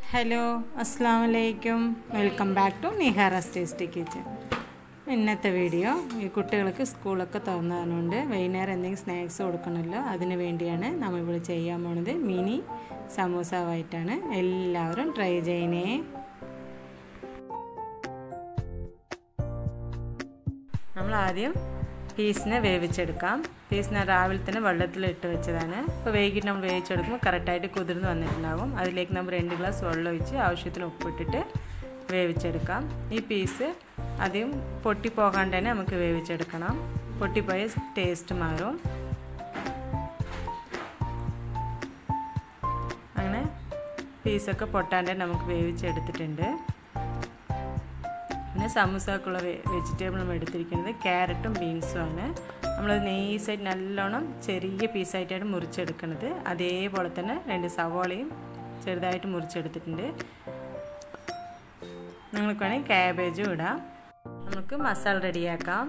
hello അസ്സാം വലൈക്കും welcome back to Nihara's tasty kitchen ഇന്നത്തെ വീഡിയോ ഈ കുട്ടികൾക്ക് സ്കൂളൊക്കെ തുറന്നതുകൊണ്ട് വൈകുന്നേരം എന്തെങ്കിലും സ്നാക്സ് കൊടുക്കണമല്ലോ അതിന് വേണ്ടിയാണ് നമ്മളിവിടെ ചെയ്യാൻ പോണത് മിനി സമൂസവായിട്ടാണ് എല്ലാവരും ട്രൈ ചെയ്യണേ നമ്മൾ ആദ്യം പീസിനെ വേവിച്ചെടുക്കാം പീസ് ഞാൻ രാവിലെ തന്നെ വെള്ളത്തിൽ ഇട്ട് വെച്ചതാണ് അപ്പോൾ വൈകിട്ട് നമ്മൾ വേവിച്ചെടുക്കുമ്പോൾ കറക്റ്റായിട്ട് കുതിർന്ന് വന്നിട്ടുണ്ടാകും അതിലേക്ക് നമ്മൾ രണ്ട് ഗ്ലാസ് വെള്ളം ഒഴിച്ച് ആവശ്യത്തിന് ഉപ്പിട്ടിട്ട് വേവിച്ചെടുക്കാം ഈ പീസ് അധികം പൊട്ടിപ്പോകാണ്ട് തന്നെ നമുക്ക് വേവിച്ചെടുക്കണം പൊട്ടിപ്പോയ ടേസ്റ്റ് മാറും അങ്ങനെ പീസൊക്കെ പൊട്ടാണ്ട് നമുക്ക് വേവിച്ചെടുത്തിട്ടുണ്ട് പിന്നെ സമൂസക്കുള്ള വെജിറ്റബിൾ നമ്മൾ എടുത്തിരിക്കുന്നത് ക്യാരറ്റും ബീൻസും ആണ് നമ്മളത് നെയ്സായിട്ട് നല്ലോണം ചെറിയ പീസായിട്ടാണ് മുറിച്ചെടുക്കുന്നത് അതേപോലെ തന്നെ രണ്ട് സവോളയും ചെറുതായിട്ട് മുറിച്ചെടുത്തിട്ടുണ്ട് നിങ്ങൾക്ക് വേണമെങ്കിൽ ക്യാബേജും ഇടാം നമുക്ക് മസാല റെഡിയാക്കാം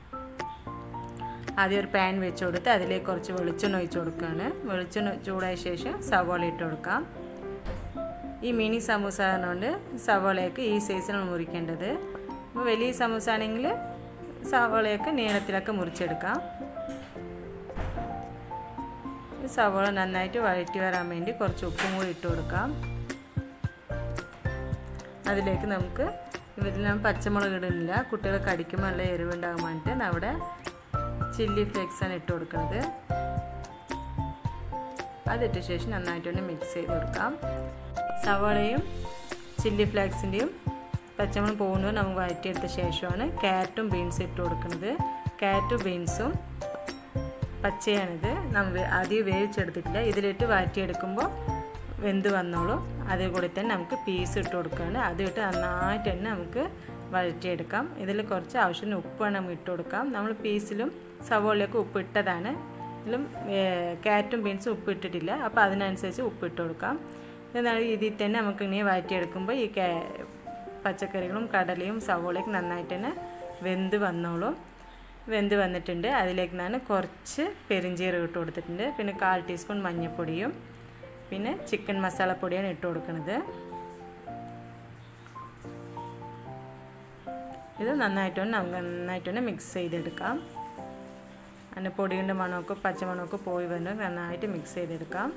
ആദ്യം ഒരു പാൻ വെച്ച് കൊടുത്ത് അതിലേക്ക് കുറച്ച് വെളിച്ചെണ്ണ ഒഴിച്ച് കൊടുക്കുകയാണ് വെളിച്ചെണ്ണ ചൂടായ ശേഷം സവോള ഇട്ട് കൊടുക്കാം ഈ മിനി സമൂസ കൊണ്ട് സവോളയൊക്കെ ഈ സൈസിലാണ് മുറിക്കേണ്ടത് അപ്പോൾ വലിയ സമൂസ ആണെങ്കിൽ സവോളയൊക്കെ നീളത്തിലൊക്കെ മുറിച്ചെടുക്കാം സവോള നന്നായിട്ട് വഴറ്റി വരാൻ വേണ്ടി കുറച്ച് ഉപ്പും കൂടി ഇട്ട് കൊടുക്കാം അതിലേക്ക് നമുക്ക് ഇതിൽ ഞാൻ പച്ചമുളക് ഇടുന്നില്ല കുട്ടികൾ കടിക്കുമ്പോൾ നല്ല എരിവുണ്ടാകാൻ വേണ്ടിയിട്ട് അവിടെ ചില്ലി ഫ്ലേക്സാണ് ഇട്ട് കൊടുക്കുന്നത് അതിട്ട ശേഷം നന്നായിട്ടൊന്ന് മിക്സ് ചെയ്ത് കൊടുക്കാം സവാളയും ചില്ലി ഫ്ലേക്സിൻ്റെയും പച്ചമുളക് പോകുന്നത് നമുക്ക് വഴറ്റിയെടുത്ത ശേഷമാണ് ക്യാരറ്റും ബീൻസും ഇട്ട് കൊടുക്കുന്നത് ക്യാരറ്റും ബീൻസും പച്ചയാണിത് നമ്മൾ ആദ്യം വേവിച്ചെടുത്തിട്ടില്ല ഇതിലിട്ട് വഴറ്റിയെടുക്കുമ്പോൾ വെന്ത് വന്നോളും അതേ കൂടി തന്നെ നമുക്ക് പീസ് ഇട്ട് കൊടുക്കുകയാണ് അതിട്ട് നന്നായിട്ട് തന്നെ നമുക്ക് വഴറ്റിയെടുക്കാം ഇതിൽ കുറച്ച് ആവശ്യത്തിന് ഉപ്പാണ് നമുക്ക് ഇട്ട് കൊടുക്കാം നമ്മൾ പീസിലും സവോളയൊക്കെ ഉപ്പ് ഇട്ടതാണ് ഇതിലും ക്യാരറ്റും ബീൻസും ഉപ്പ് ഇട്ടിട്ടില്ല അപ്പോൾ അതിനനുസരിച്ച് ഉപ്പ് ഇട്ട് കൊടുക്കാം എന്നാൽ ഇതിൽ തന്നെ നമുക്ക് ഇങ്ങനെ വഴറ്റിയെടുക്കുമ്പോൾ ഈ പച്ചക്കറികളും കടലയും സവോളയൊക്കെ നന്നായിട്ട് തന്നെ വെന്ത് വന്നോളും വെന്ത് വന്നിട്ടുണ്ട് അതിലേക്ക് ഞാൻ കുറച്ച് പെരിഞ്ചീരകം ഇട്ട് കൊടുത്തിട്ടുണ്ട് പിന്നെ കാൽ ടീസ്പൂൺ മഞ്ഞൾപ്പൊടിയും പിന്നെ ചിക്കൻ മസാലപ്പൊടിയാണ് ഇട്ട് കൊടുക്കുന്നത് ഇത് നന്നായിട്ട് നമുക്ക് നന്നായിട്ട് തന്നെ മിക്സ് ചെയ്തെടുക്കാം അതിൻ്റെ പൊടിയുടെ മണമൊക്കെ പച്ചമണമൊക്കെ പോയി വരുന്നത് നന്നായിട്ട് മിക്സ് ചെയ്തെടുക്കാം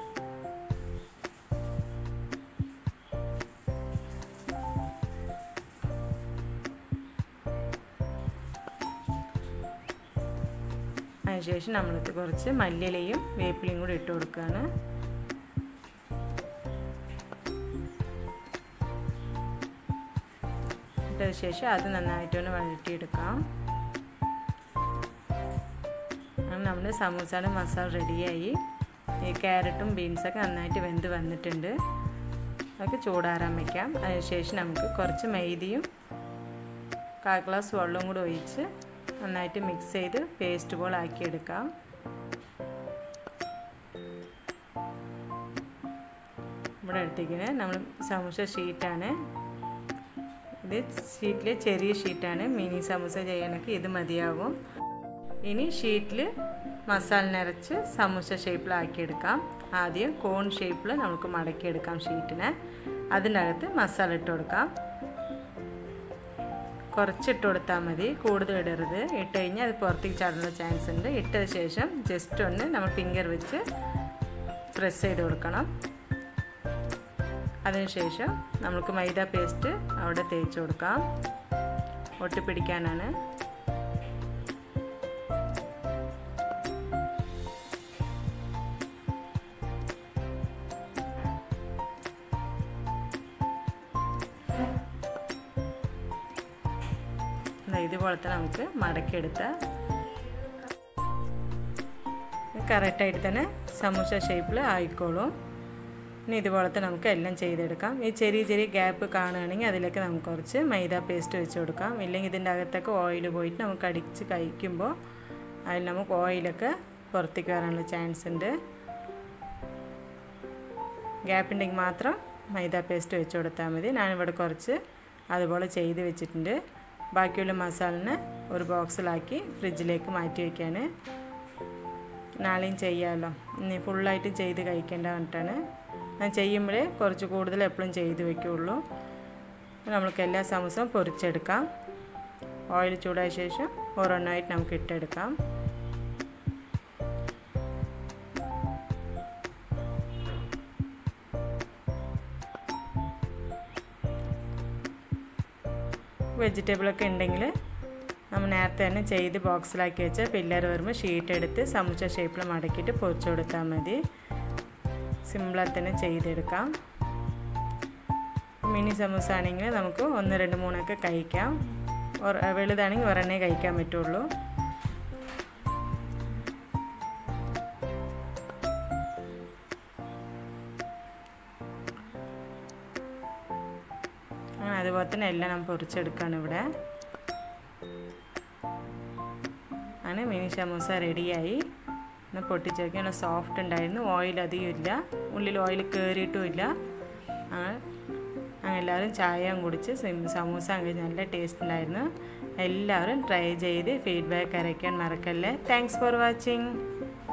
അതിനുശേഷം നമ്മൾക്ക് കുറച്ച് മല്ലിയിലയും വേപ്പിലയും കൂടി ഇട്ട് കൊടുക്കുകയാണ് ഇട്ടതിന് ശേഷം അത് നന്നായിട്ട് ഒന്ന് വഴറ്റിയെടുക്കാം അങ്ങനെ നമ്മുടെ സമൂസയുടെ മസാല റെഡിയായി ഈ ക്യാരറ്റും ബീൻസൊക്കെ നന്നായിട്ട് വെന്ത് വന്നിട്ടുണ്ട് അതൊക്കെ ചൂടാറാൻ വയ്ക്കാം അതിനുശേഷം നമുക്ക് കുറച്ച് മൈദയും കാൽ ഗ്ലാസ് വെള്ളവും കൂടി ഒഴിച്ച് നന്നായിട്ട് മിക്സ് ചെയ്ത് പേസ്റ്റ് പോലെ ആക്കിയെടുക്കാം ഇവിടെ എടുത്തിരിക്കുന്നത് നമ്മൾ സമൂസ ഷീറ്റാണ് ഇത് ഷീറ്റിൽ ചെറിയ ഷീറ്റാണ് മിനി സമൂസ ചെയ്യാനൊക്കെ ഇത് മതിയാകും ഇനി ഷീറ്റിൽ മസാല നിറച്ച് സമൂസ ഷേപ്പിലാക്കിയെടുക്കാം ആദ്യം കോൺ ഷേപ്പിൽ നമുക്ക് മടക്കിയെടുക്കാം ഷീറ്റിനെ അതിനകത്ത് മസാല ഇട്ട് കൊടുക്കാം കുറച്ചിട്ട് കൊടുത്താൽ മതി കൂടുതൽ ഇടരുത് ഇട്ട് കഴിഞ്ഞാൽ അത് പുറത്തേക്ക് ചാടാനുള്ള ചാൻസ് ഉണ്ട് ഇട്ടതിന് ശേഷം ജസ്റ്റ് ഒന്ന് നമ്മൾ ഫിംഗർ വെച്ച് പ്രസ് ചെയ്ത് കൊടുക്കണം അതിനുശേഷം നമുക്ക് മൈദ പേസ്റ്റ് അവിടെ തേച്ച് കൊടുക്കാം ഒട്ടിപ്പിടിക്കാനാണ് ഇതുപോലെ തന്നെ നമുക്ക് മടക്കിയെടുത്ത കറക്റ്റായിട്ട് തന്നെ സമൂസ ഷേപ്പിൽ ആയിക്കോളും ഇനി ഇതുപോലെ തന്നെ നമുക്ക് എല്ലാം ചെയ്തെടുക്കാം ഈ ചെറിയ ചെറിയ ഗ്യാപ്പ് കാണുകയാണെങ്കിൽ അതിലേക്ക് നമുക്ക് കുറച്ച് മൈദ പേസ്റ്റ് വെച്ച് കൊടുക്കാം ഇല്ലെങ്കിൽ ഇതിൻ്റെ അകത്തൊക്കെ ഓയിൽ പോയിട്ട് നമുക്ക് അടിച്ച് കഴിക്കുമ്പോൾ അതിൽ നമുക്ക് ഓയിലൊക്കെ പുറത്തേക്ക് വരാനുള്ള ചാൻസ് ഉണ്ട് ഗ്യാപ്പുണ്ടെങ്കിൽ മാത്രം മൈദ പേസ്റ്റ് വെച്ച് കൊടുത്താൽ മതി ഞാനിവിടെ കുറച്ച് അതുപോലെ ചെയ്ത് വെച്ചിട്ടുണ്ട് ബാക്കിയുള്ള മസാലിനെ ഒരു ബോക്സിലാക്കി ഫ്രിഡ്ജിലേക്ക് മാറ്റി വയ്ക്കാൻ നാളെയും ചെയ്യാമല്ലോ ഇനി ഫുള്ളായിട്ട് ചെയ്ത് കഴിക്കേണ്ട പറഞ്ഞിട്ടാണ് അത് ചെയ്യുമ്പോൾ കുറച്ച് കൂടുതൽ എപ്പോഴും ചെയ്ത് വെക്കുകയുള്ളൂ നമ്മൾക്ക് എല്ലാ സമൂസവും പൊരിച്ചെടുക്കാം ഓയിൽ ചൂടായ ശേഷം ഓരോന്നായിട്ട് നമുക്ക് ഇട്ടെടുക്കാം വെജിറ്റബിളൊക്കെ ഉണ്ടെങ്കിൽ നമ്മൾ നേരത്തെ തന്നെ ചെയ്ത് ബോക്സിലാക്കി വെച്ച പില്ലർ വരുമ്പോൾ ഷീറ്റ് എടുത്ത് സമുച്ച ഷേപ്പിൽ മടക്കിയിട്ട് പൊരിച്ചു കൊടുത്താൽ മതി സിമ്പിളായി തന്നെ ചെയ്തെടുക്കാം മിനി സമൂസ ആണെങ്കിൽ നമുക്ക് ഒന്ന് രണ്ട് മൂന്നൊക്കെ കഴിക്കാം വലുതാണെങ്കിൽ ഒരെണ്ണേ കഴിക്കാൻ പറ്റുള്ളൂ അങ്ങനെ അതുപോലെ തന്നെ എല്ലാം നമ്മൾ പൊരിച്ചെടുക്കുകയാണ് ഇവിടെ അങ്ങനെ മിനി സമൂസ റെഡിയായി എന്നാൽ പൊട്ടിച്ചേക്ക് നല്ല സോഫ്റ്റ് ഉണ്ടായിരുന്നു ഓയിൽ അധികം ഇല്ല ഉള്ളിൽ ഓയിൽ കയറിയിട്ടും ഇല്ല അങ്ങനെ എല്ലാവരും ചായയും കുടിച്ച് സമൂസ അങ്ങനെ നല്ല ടേസ്റ്റ് ഉണ്ടായിരുന്നു എല്ലാവരും ട്രൈ ചെയ്ത് ഫീഡ്ബാക്ക് അറിയിക്കാൻ മറക്കല്ലേ താങ്ക്സ് ഫോർ വാച്ചിങ്